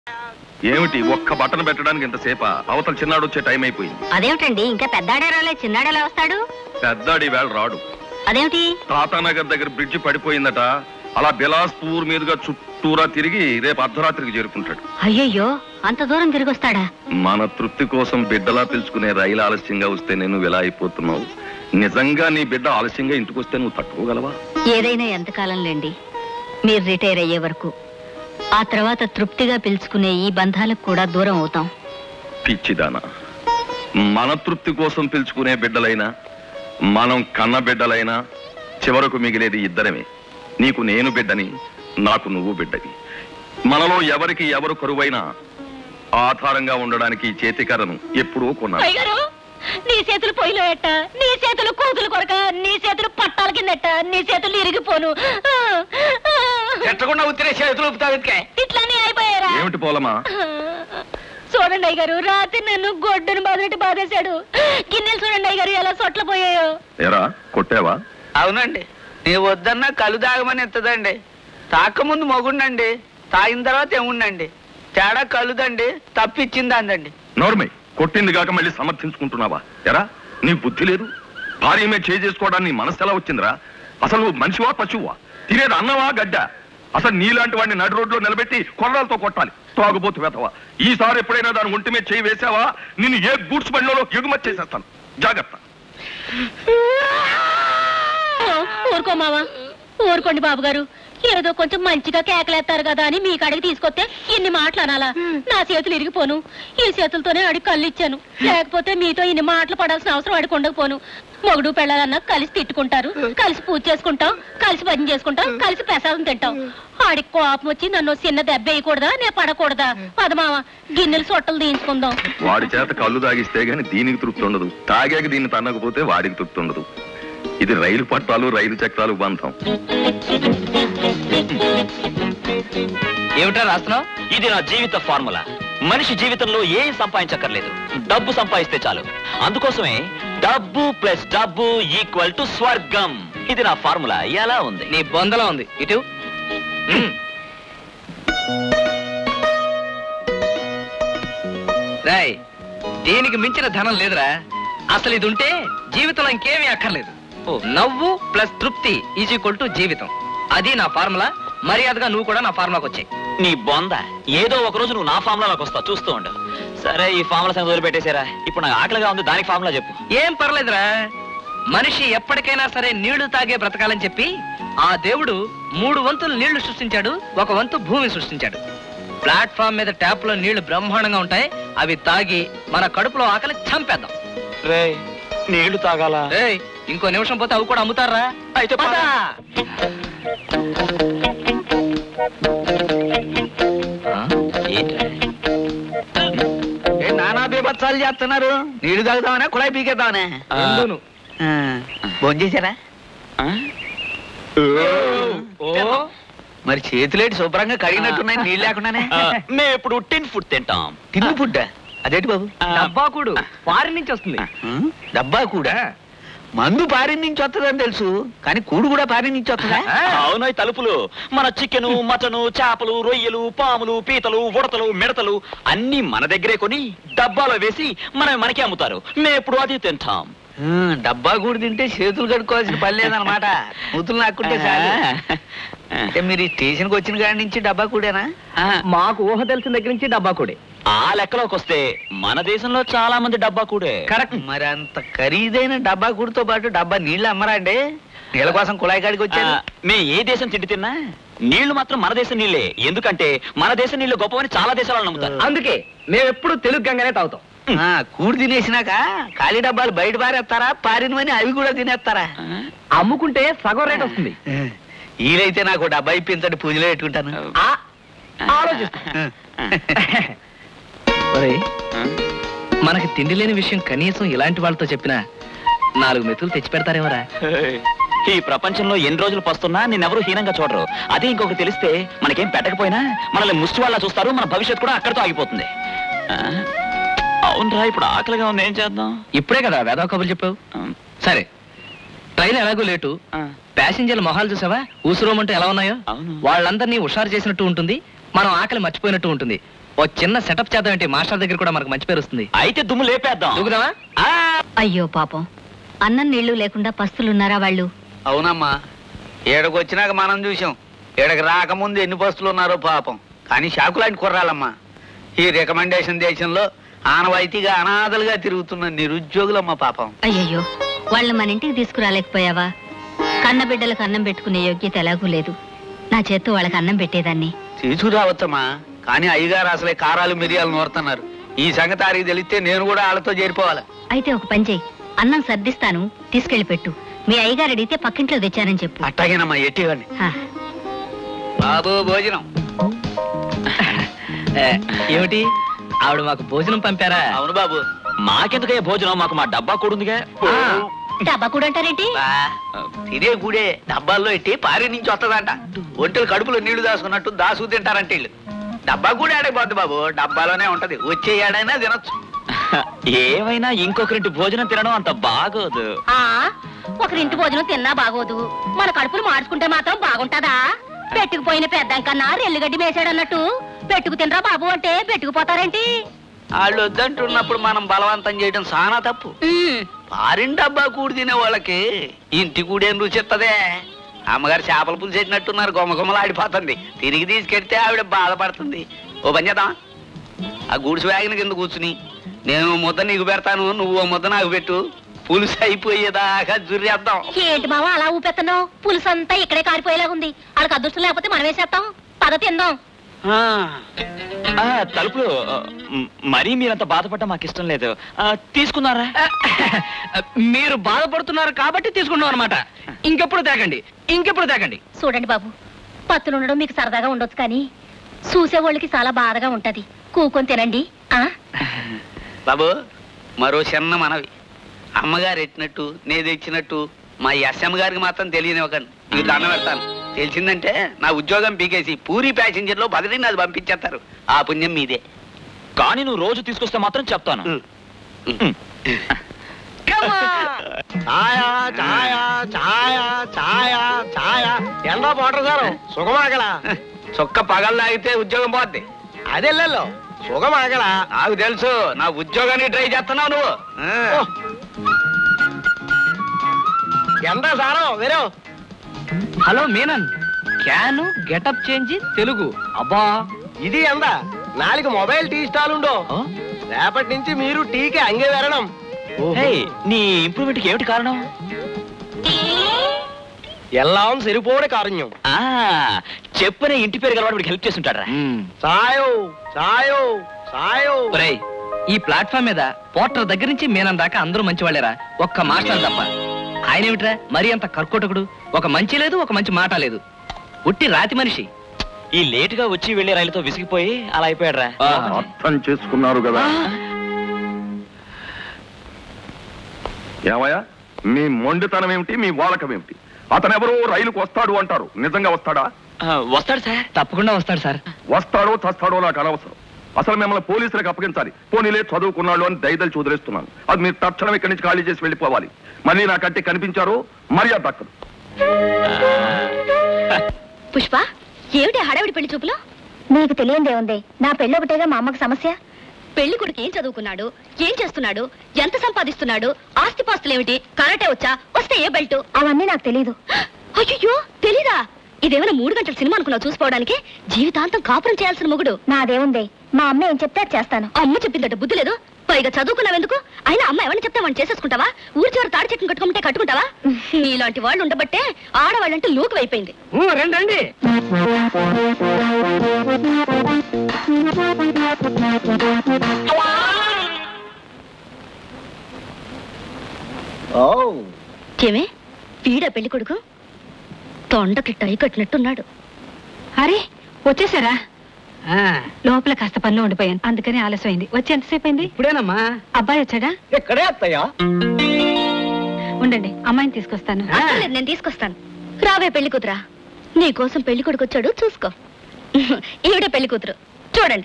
ఏమిటి ఒక్క బట్టను పెట్టడానికి ఇంతసేప అవతల చిన్నాడు వచ్చే టైం అయిపోయింది అదేమిటండి ఇంకా పెద్దాడే రాలే చిన్నాడేలా వస్తాడు పెద్దాడి వేళ రాడు అదేమిటి టాటానగర్ దగ్గర బ్రిడ్జి పడిపోయిందట అలా బిలాస్పూర్ మీదుగా చుట్టూరా తిరిగి రేపు అర్ధరాత్రికి చేరుకుంటాడు అయ్యయ్యో అంత దూరం తిరిగి వస్తాడా మన తృప్తి కోసం బిడ్డలా పిలుచుకునే రైలు ఆలస్యంగా వస్తే నేను ఇలా అయిపోతున్నావు నిజంగా నీ బిడ్డ ఆలస్యంగా ఇంటికి వస్తే నువ్వు తట్టుకోగలవా ఏదైనా ఎంతకాలం లేండి మీరు రిటైర్ అయ్యే వరకు ఆ తర్వాత తృప్తిగా పిలుచుకునే ఈ బంధాలకు కూడా దూరం అవుతాం పిచ్చిదానా మన తృప్తి కోసం పిలుచుకునే బిడ్డలైనా మనం కన్న బిడ్డలైనా చివరకు మిగిలేది ఇద్దరమే నీకు నేను బిడ్డని నాకు నువ్వు బిడ్డని మనలో ఎవరికి ఎవరు కరువైనా ఆధారంగా ఉండడానికి ఈ చేతికర్రను ఎప్పుడూ కొన్నాను అయ్యారు నీ చేతులు పొయ్యిలో ఎట్ట నీ చేతులు కూతులు కొరక నీ చేతులు పట్టాల కిందట నీ చేతులు ఇరిగిపోను ఆ, ఆ. ఎట్టకుండా ఉత్తిరే చేతులు ఊపుతావు ఇంకే ఇట్లానే అయిపోయారా ఏమిటి పోలమా చూడండి అయ్య రాత్రి నన్ను గొడ్డును బాధనట్టు బాధేశాడు గిన్నెలు చూడండి అయ్య ఎలా సొట్ల పోయాయో ఏరా కొట్టావా అవునండి నీ వద్దన్నా కలు తాగమని ఎత్తదండి తాకముందు మొగుండండి తాగిన తర్వాత ఏముండండి తేడా కలుదండి తప్పిచ్చింది అందండి నోర్మై కొట్టింది కాక మళ్ళీ సమర్థించుకుంటున్నావా ఎరా నీ బుద్ధి లేదు భార్య మీద చేయి చేసుకోవడానికి నీ మనసు ఎలా వచ్చిందిరా అసలు నువ్వు మనిషివా పశువా తినేది అన్నవా గడ్డ అసలు నీలాంటి వాడిని నడు రోడ్లో నిలబెట్టి కొర్రాలతో కొట్టాలి తాగుబోతు వెతవా ఈసారి ఎప్పుడైనా దాని ఒంటి మీద చేయి వేసావా నిన్ను ఏ గూడ్స్ బండిలో ఎగుమతి చేసేస్తాను జాగ్రత్త ఊరుకో మావా ఊరుకోండి బాబు గారు ఏదో కొంచెం మంచిగా కేకలేస్తారు కదా అని మీ కాడికి తీసుకొస్తే ఇన్ని మాటలు అనాలా నా చేతులు ఇరిగిపోను ఈ చేతులతోనే అడిగి కళ్ళు ఇచ్చాను లేకపోతే మీతో ఇన్ని మాటలు పడాల్సిన అవసరం అడిగి ఉండకపోను మొగుడు పెళ్ళాలన్నా కలిసి తిట్టుకుంటారు కలిసి పూజ చేసుకుంటాం కలిసి భజన చేసుకుంటాం కలిసి ప్రసాదం తింటాం ఆడికి కోపం వచ్చి నన్ను చిన్న దెబ్బ వేయకూడదా నేను పడకూడదా పదమావ గిన్నెలు సొట్టలు తీయించుకుందాం వాడి చేత కళ్ళు తాగిస్తే గాని దీనికి తృప్తి ఉండదు తాగాక దీన్ని తన్నకపోతే వాడికి తృప్తి ఉండదు ఇది రైలు పట్టాలు రైలు చక్రాలు బంధం ఏమిటా రాస్తున్నావు ఇది నా జీవిత ఫార్ములా మనిషి జీవితంలో ఏం సంపాదించక్కర్లేదు డబ్బు సంపాదిస్తే చాలు అందుకోసమే డబ్బు ప్లస్ డబ్బు ఈక్వల్ టు స్వర్గం ఇది నా ఫార్ములా ఎలా ఉంది నీ బొందలో ఉంది ఇటు రాయ్ దీనికి మించిన ధనం లేదురా అసలు ఇది ఉంటే జీవితంలో ఇంకేమీ అక్కర్లేదు ఓ నవ్వు ప్లస్ తృప్తి ఈజ్ ఈక్వల్ టు జీవితం అది నా ఫార్ములా మర్యాదగా నువ్వు కూడా నా ఫార్ములాకి వచ్చాయి నీ బొంద ఏదో ఒక రోజు నువ్వు నా ఫార్ములాలోకి వస్తావు చూస్తూ ఉండు సరే ఈ ఫార్ములా సంగతి వదిలిపెట్టేశారా ఇప్పుడు నాకు ఆకలిగా ఉంది దానికి ఫార్ములా చెప్పు ఏం పర్లేదురా మనిషి ఎప్పటికైనా సరే నీళ్లు తాగే బ్రతకాలని చెప్పి ఆ దేవుడు మూడు వంతులు నీళ్లు సృష్టించాడు ఒక వంతు భూమి సృష్టించాడు ప్లాట్ఫామ్ మీద ట్యాప్ లో నీళ్లు బ్రహ్మాండంగా ఉంటాయి అవి తాగి మన కడుపులో ఆకలి చంపేద్దాం రే నీళ్లు తాగాలా ఏయ్ ఇంకో నిమిషం పోతే అవి కూడా అమ్ముతారా అయితే పద. ఏంట్రా? నానా బీభత్సాలు చేస్తున్నారు నీళ్లు తాగుతామనే కుళాయి పీకేద్దామనే రెండును. భోంచేశారా ఆ? ఓ మరి చేతులేటి శుభ్రంగా కడిగినట్టున్నాయి నీళ్ళు లేకుండానే ఆ, మేము ఇప్పుడు టిన్ ఫుడ్ తింటాం తిండి ఫుడ్ అదేంటి బాబు ఆ, డబ్బాకుడు ఫారిన్ నుంచి వస్తుంది డబ్బా కూడా మందు పారిన్ నుంచి వస్తుందని తెలుసు కానీ కూడు కూడా పారిన్ నుంచి వస్తుందా అవును ఈ తలుపులు మన చికెను మటను చేపలు రొయ్యలు పాములు పీతలు ఉడతలు మిడతలు అన్ని మన దగ్గరే కొని డబ్బాలో వేసి మనం మనకి అమ్ముతారు మేము ఎప్పుడు అది తింటాం ఆ, డబ్బా కూడు తింటే చేతులు కడుక్కోవాల్సిన పని లేదనమాట కూతులు నాకుంటే చాలు అంటే మీరు ఈ స్టేషన్కి వచ్చిన కాడి నుంచి డబ్బా కూడేనా మాకు ఊహ తెలిసిన దగ్గర నుంచి డబ్బా కూడా ఆ లెక్కలోకి వస్తే మన దేశంలో చాలా మంది డబ్బా కూడే కరెక్ట్ మరి అంత ఖరీదైన డబ్బా కూడుతో పాటు డబ్బా నీళ్ళు అమ్మరా అండి నీళ్ళ కోసం కుళాయి కాడికి వచ్చారు మేము ఏ దేశం తిండి తిన్నా నీళ్లు మాత్రం మన దేశం నీళ్ళే ఎందుకంటే మన దేశం నీళ్లు గొప్పవని చాలా దేశాలను నమ్ముతారు అందుకే మేము ఎప్పుడు తెలుగు గంగనే తాగుతాం ఆ, కూడు తినేసినాక ఖాళీ డబ్బాలు బయట పారేస్తారా పారినవని అవి కూడా తినేస్తారా అమ్ముకుంటే సగం రేట్ వస్తుంది వీలైతే నాకు డబ్బా ఇప్పించండి పూజలో పెట్టుకుంటాను ఆ, ఆలోచిస్తా ఒరేయ్, మనకి తిండి లేని విషయం కనీసం ఇలాంటి వాళ్ళతో చెప్పినా నాలుగు మెతులు తెచ్చి పెడతారేమోరా ఈ ప్రపంచంలో ఎన్ని రోజులు పస్తున్నా నిన్నెవరూ హీనంగా చూడరు అదే ఇంకొకటి తెలిస్తే మనకేం పెట్టకపోయినా మనల్ని ముష్టి వాళ్ళ చూస్తారు మన భవిష్యత్తు కూడా అక్కడితో ఆగిపోతుంది ఆ, అవునరా ఇప్పుడు ఆకలిగా ఉంది ఏం చేద్దాం ఇప్పుడే కదా వేదవ కబుర్లు చెప్పావు ఆ, సరే ట్రైన్ ఎలాగో లేటు ఆ, ప్యాసింజర్ల మొహాలు చూసావా ఊసురోమంటే ఎలా ఉన్నాయో అవును. వాళ్ళందరినీ హుషారు చేసినట్టు ఉంటుంది మనం ఆకలి మర్చిపోయినట్టు ఉంటుంది ఓ చిన్న సెటప్ చేద్దాం ఏంటి మాస్టర్ దగ్గర కూడా మనకు మంచి పేరు వస్తుంది అయితే దుమ్ము లేపేద్దాం దూకుదామా ఆ, అయ్యో పాపం అన్నం నీళ్లు లేకుండా పస్తులున్నారా వాళ్ళు అవునమ్మా ఏడకు వచ్చినాక మనం చూసాం ఏడకి రాకముందు ఎన్ని బస్సులు ఉన్నారో పాపం కానీ షాకులాంటి కుర్రాలమ్మా ఈ రికమెండేషన్ దేశంలో ఆనవాయితీగా అనాథలుగా తిరుగుతున్న నిరుద్యోగులమ్మ పాపం అయ్యయ్యో వాళ్ళని మన ఇంటికి తీసుకురాలేకపోయావా కన్న బిడ్డలకు అన్నం పెట్టుకునే యోగ్యత ఎలాగూ లేదు నా చేత్తో వాళ్ళకి అన్నం పెట్టేదాన్ని తీసుకురావచ్చమ్మా కానీ అయ్యగారు అసలే కారాలు మిరియాలు నోరుతున్నారు ఈ సంగతి ఆరికి తెలిస్తే నేను కూడా వాళ్ళతో చేరిపోవాలి అయితే ఒక పని చేయి అన్నం సర్దిస్తాను తీసుకెళ్లి పెట్టు మీ అయ్యగారు అడిగితే పక్కింట్లో తెచ్చానని చెప్పు అట్టాగేనమ్మా ఎట్టివ్వండి హా. బాబు భోజనం ఏ, ఏమిటి ఆవిడ మాకు భోజనం పంపారా అవును బాబు మాకెందుకయ్యా భోజనం మాకు మా డబ్బా కూడుందిగా ఆ, డబ్బా కూడా అంటారేంటి బా, తినే కూడే డబ్బాల్లో ఎట్టి పారి నుంచి వస్తుందంట ఒంటెలు కడుపులో నీళ్లు దాసుకున్నట్టు దాసు తింటారంట వీళ్ళు డబ్బా కూడా ఆడైపోద్ది బాబు డబ్బాలోనే ఉంటది వచ్చే ఏడైనా తినొచ్చు ఏమైనా ఇంకొకరింటి భోజనం తినడం అంత బాగోదు ఆ ఒకరింటి భోజనం తిన్నా బాగోదు మన కడుపులు మార్చుకుంటే మాత్రం బాగుంటదా పెట్టుకుపోయిన పెద్దం కన్నా రెల్లుగడ్డి మేసాడన్నట్టు పెట్టుకు తినరా బాబు అంటే పెట్టుకుపోతారేంటి వాళ్ళు వద్దంటున్నప్పుడు మనం బలవంతం చేయడం చాలా తప్పు పారిన డబ్బా కూడి తినే వాళ్ళకి ఇంటి కూడేం రుచిత్తదే అమ్మగారు చేపల పులుసు పెట్టినట్టున్నారు గుమగుమలు ఆడిపోతుంది తిరిగి తీసుకెడితే ఆవిడ బాధపడుతుంది ఓ పని చేద్దాం ఆ గూడ్స్ వ్యాగిన కింద కూర్చుని నేను ఓ ముద్ద నీకు పెడతాను నువ్వు ఓ ముద్ద నాకు పెట్టు పులుసు అయిపోయేదాకా జుర్రేద్దాం ఏంటి మావ అలా ఊపెత్తన్నావు పులుసు అంతా ఇక్కడే కారిపోయేలాగుంది వాళ్ళకి అదృష్టం లేకపోతే మనం వేసేస్తాం పద తిందాం ఆ, ఆ, తలుపులు ఆ, మ్, మరీ మీరంత బాధపడ్డా మాకు ఇష్టం లేదు ఆ, తీసుకున్నారా మీరు బాధపడుతున్నారు కాబట్టి తీసుకున్నాం అనమాట ఇంకెప్పుడు తేకండి ఇంకెప్పుడు తేకండి చూడండి బాబు పత్తులు ఉండడం మీకు సరదాగా ఉండొచ్చు కానీ చూసేవాళ్ళకి చాలా బాధగా ఉంటది కూకొని తినండి ఆ బాబు మరో చిన్న మనవి అమ్మగారు ఎట్టినట్టు నేను తెచ్చినట్టు మా ఎస్ఎం గారికి మాత్రం తెలియనివ్వకండి మీకు దండం పెడతాను తెలిసిందంటే నా ఉద్యోగం పీకేసి పూరి ప్యాసింజర్ లో బదిలీని అది పంపించేస్తారు ఆ పుణ్యం మీదే కానీ నువ్వు రోజు తీసుకొస్తే మాత్రం చెప్తాను ఛాయ ఛాయ ఛాయ ఛాయ ఛాయ ఎండా పోటర్ సారు సుఖమాగల చొక్క పగలు లాగితే ఉద్యోగం పోద్ది అదెల్లెల్లో సుఖమాగల నాకు తెలుసు నా ఉద్యోగానికి ట్రై చేస్తున్నావు నువ్వు ఆ. ఎండ సారం వేరే hello Menon can getup change Telugu అబ్బా ఇది ఎంద నాలుగు మొబైల్ టీ స్టాల్ ఉండో ఆ? రేపటి నుంచి మీరు టీకి అంగే వెరడం హే, నీ ఇంప్రూవ్మెంట్ కి ఏమిటి కారణం ఎల్లాం సరిపోడే కారణ్యం ఆ చెప్పనే ఇంటి పేరు గలవాడు వీడికి హెల్ప్ చేస్తుంటారా సాయో సాయో సాయో ఒరేయ్ ఈ ప్లాట్ఫామ్ మీద పోర్టర్ దగ్గర నుంచి మీనన్ దాకా అందరూ మంచి వాళ్ళేరా ఒక్క మాస్టర్ తప్ప ఆయన ఏమిట్రా మరీ అంత కర్కోటకుడు ఒక మంచి లేదు ఒక మంచి మాట లేదు ఉట్టి రాతి మనిషి ఈ లేట్ గా వచ్చి వెళ్లే రైలుతో విసిగిపోయి అలా అయిపోయాడ్రా అర్థం చేసుకున్నారు కదా ఏమయ్యా మీ మొండితనం ఏమిటి మీ వాలకం ఏమిటి అతను ఎవరో రైలుకు వస్తాడు అంటారు నిజంగా వస్తాడా ఆ, వస్తాడు సార్ తప్పకుండా వస్తాడు సార్ వస్తాడో చస్తాడో నాకు అనవసరం అసలు మిమ్మల్ని పోలీసులకు అప్పగించాలి పోనీలే చదువుకున్నాడు అని దయదలు చూదిరేస్తున్నాను అది మీరు తక్షణం ఇక్కడి నుంచి ఖాళీ చేసి వెళ్ళిపోవాలి మళ్ళీ నా కంటే కనిపించారు మర్యాద దక్కదు పుష్ప ఏమిటి హడావిడి పెళ్లి చూపులో నీకు తెలియందే ఉంది నా పెళ్ళి ఒకటేగా మా అమ్మకు సమస్య పెళ్లి కొడుకు ఏం చదువుకున్నాడు ఏం చేస్తున్నాడు ఎంత సంపాదిస్తున్నాడు ఆస్తిపాస్తులు ఏమిటి కరాటే వచ్చా వస్తే ఏ బెల్ట్ అవన్నీ నాకు తెలియదు అయ్యో తెలీదా ఇదేమైనా మూడు గంటల సినిమా అనుకున్నావు చూసుకోవడానికి జీవితాంతం కాపురం చేయాల్సిన మొగుడు నాదేముంది మా అమ్మ ఏం చెప్తే అది చేస్తాను అమ్మ చెప్పిందట బుద్ధి లేదు పైగా చదువుకున్నావెందుకు అయినా అమ్మ ఎవరిని చెప్తే వాడిని చేసేసుకుంటావా ఊరి చివరి తాడి చెట్టును కట్టుకుంటే కట్టుకుంటావా నీలాంటి వాళ్ళు ఉండబట్టే ఆడవాళ్ళంటే లోకు అయిపోయింది ఊ, రండి రండి ఓ ఏమే వీడా పెళ్లి కొడుకు తొండకి టై కట్టినట్టున్నాడు అరే వచ్చేసారా లోపల కాస్త పనిలో ఉండిపోయాను అందుకని ఆలస్యమైంది వచ్చి ఎంతసేపు అయింది ఇప్పుడేనమ్మా అబ్బాయి వచ్చాడా ఇక్కడే అత్తయ్యా ఉండండి అమ్మాయిని తీసుకొస్తాను అక్కర్లేదు, నేను తీసుకొస్తాను రావే పెళ్లి కూతురా నీ కోసం పెళ్లి కొడుకు వచ్చాడు చూసుకో ఈవిడే పెళ్లి కూతురు చూడండి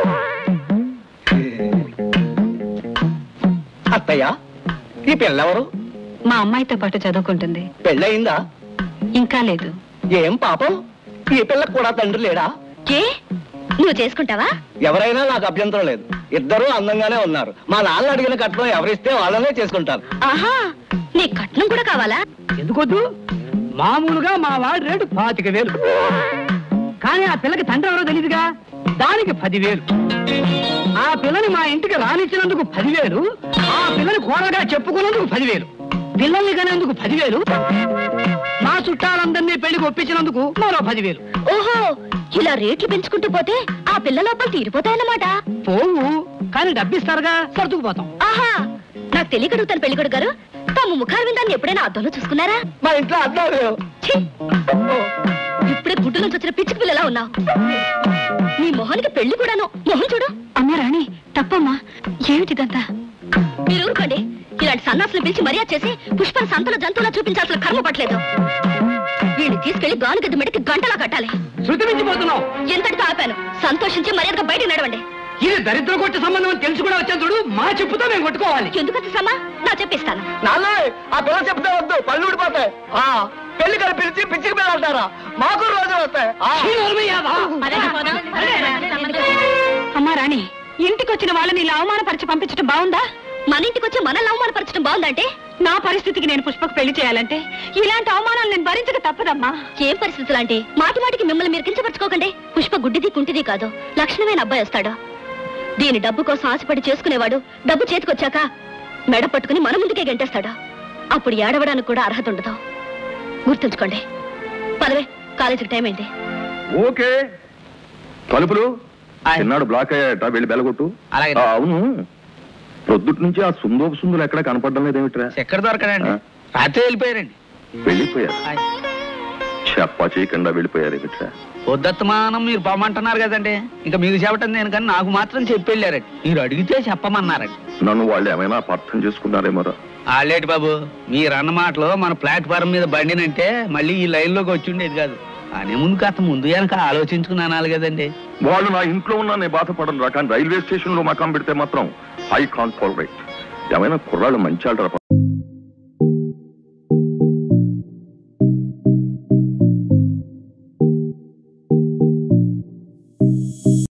అత్తయ్య ఈ పిల్లెవరు మా అమ్మాయితో పాటు చదువుకుంటుంది పెళ్ళయిందా ఇంకా లేదు ఏం పాపం ఈ పిల్లకు కూడా తండ్రి లేడా ఏ నువ్వు చేసుకుంటావా ఎవరైనా నాకు అభ్యంతరం లేదు ఇద్దరూ అందంగానే ఉన్నారు మా నాన్న అడిగిన కట్నం ఎవరిస్తే వాళ్ళనే చేసుకుంటాను ఆహా నీ కట్నం కూడా కావాలా ఎందుకొద్దు మామూలుగా మా వాడి రేటు పాతిక వేలు కానీ ఆ పిల్లకి తండ్రి ఎవరో తెలియదుగా దానికి పదివేలు ఆ పిల్లని మా ఇంటికి రానిచ్చినందుకు పదివేలు ఆ పిల్లని కోరగా చెప్పుకున్నందుకు పదివేలు పిల్లల్ని కనేందుకు పదివేలు మా చుట్టాలందరినీ పెళ్లికి ఒప్పించినందుకు మరో పదివేలు ఓహో ఇలా రేట్లు పెంచుకుంటూ పోతే ఆ పిల్ల లోపల తీరిపోతాయన్నమాట పోవు కానీ డబ్బిస్తారుగా సర్దుకుపోతాం ఆహా నాకు తెలియకడుగుతాను పెళ్లికొడు గారు తమ ముఖాల విందాన్ని ఎప్పుడైనా అద్దంలో చూసుకున్నారా మా ఇంట్లో అన్నారు ఛీ! ఇప్పుడే గుడ్డు నుంచి వచ్చిన పిచ్చి పిల్లలా ఉన్నావు నీ మొహానికి పెళ్లి కూడాను మొహం చూడు అమ్మా రాణి తప్పమ్మా ఏమిటిదంతా మీరు ఊరుకోండి ఇలాంటి సన్నాసులు పిలిచి మర్యాద చేసి పుష్పం సంతల జంతువులా చూపించాల్సిన కర్మ పట్టలేదు వీడిని తీసుకెళ్లి గానుగద్ద మెడకి గంటలా కట్టాలి శృతి మించిపోతున్నావు ఎంతటితో ఆపాను సంతోషించి మర్యాదగా బయటకు నడవండి ఇది దరిద్ర కొట్ట సంబంధం అని తెలిసి కూడా వచ్చాను చూడు మా చెప్పుతో మేము కొట్టుకోవాలి ఎందుకంత సమా నా చెప్పిస్తాను నాన్న ఆ పిల్ల చెప్తే వద్దు పళ్ళు ఊడిపోతాయి ఆ పెళ్లి కలిపి పిలిచి పిచ్చికి పిల్లలు అంటారా మాకు రోజులు వస్తాయి ఆ. ఈ నోర్మయ్యావా? అమ్మా రాణి ఇంటికి వచ్చిన వాళ్ళని ఇలా అవమానపరిచి పంపించడం బాగుందా మన ఇంటికి వచ్చి మనల్ని అవమానపరచడం బాగుందంటే నా పరిస్థితికి నేను పుష్పకు పెళ్లి చేయాలంటే ఇలాంటి అవమానాలు నేను భరించక తప్పదమ్మా ఏం పరిస్థితులు అంటే మాటి మాటికి మిమ్మల్ని మీరు కించపరచుకోకండి పుష్ప గుడ్డిది కుంటిది కాదు లక్షణమైన అబ్బాయి వస్తాడు దీని డబ్బు కోసం ఆశపడి చేసుకునేవాడు డబ్బు చేతికొచ్చాక మెడ పట్టుకుని మన ముందుకే గెంటేస్తాడు అప్పుడు ఏడవడానికి కూడా అర్హత ఉండదు గుర్తుంచుకోండి పదవే కాలేజీకి టైం అయింది ఓకే తలుపులు చిన్నాడు బ్లాక్ అయ్యాట వెళ్ళి బెలగొట్టు అలాగే. ఆ, అవును పొద్దుటి నుంచి ఆ సుందోపు సుందులు ఎక్కడ కనపడడం లేదేమిట్రా ఎక్కడ దొరకడండి ఆ? రాత్రి వెళ్ళిపోయారండి వెళ్ళిపోయారు చెప్ప చేయకుండా వెళ్ళిపోయారు ఏమిట్రా పొద్దుమానం మీరు పొమ్మంటున్నారు కదండి ఇంకా మీకు చెప్పటం నేను కానీ నాకు మాత్రం చెప్పి వెళ్ళారండి మీరు అడిగితే చెప్పమన్నారండి నన్ను వాళ్ళు ఏమైనా అపార్థం చేసుకున్నారేమోరా ఆలేటి బాబు మీరు అన్న మాటలో మన ప్లాట్ఫారం మీద బండినంటే మళ్ళీ ఈ లైన్లోకి వచ్చి ఉండేది కాదు అనే ముందు కాస్త ముందు వెనక ఆలోచించుకుని అనాలి కదండి వాళ్ళు నా ఇంట్లో ఉన్నా నేను బాధపడను రా కానీ రైల్వే స్టేషన్ లో మకాం పెడితే మాత్రం ఐ కాంట్ టాలరేట్ ఏమైనా కుర్రాళ్ళు మంచి ఆడరా